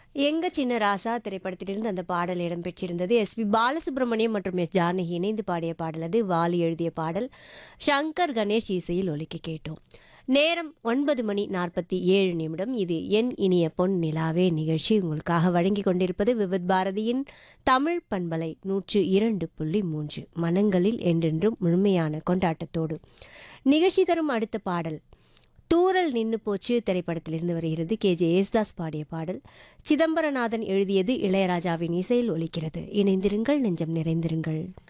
எங்க சின்ன ராசா திரைப்படத்திலிருந்து அந்த பாடல் இடம்பெற்றிருந்தது எஸ் பி பாலசுப்ரமணியம் மற்றும் எஸ் ஜானகி இணைந்து பாடிய பாடல் அது வாலி எழுதிய பாடல் சங்கர் கணேஷ் இசையில் ஒலிக்க கேட்டோம் நேரம் ஒன்பது மணி நாற்பத்தி ஏழு நிமிடம் இது என் இனிய பொன் நிலாவே நிகழ்ச்சி உங்களுக்காக வழங்கி கொண்டிருப்பது விவித் பாரதியின் தமிழ் பண்பலை நூற்று இரண்டு புள்ளி மூன்று மனங்களில் என்றென்றும் முழுமையான கொண்டாட்டத்தோடு நிகழ்ச்சி தரும் அடுத்த பாடல் தூரல் நின்னு போச்சு திரைப்படத்திலிருந்து வருகிறது கே ஜே யேசுதாஸ் பாடிய பாடல் சிதம்பரநாதன் எழுதியது இளையராஜாவின் இசையில் ஒலிக்கிறது இணைந்திருங்கள் நெஞ்சம் நிறைந்திருங்கள்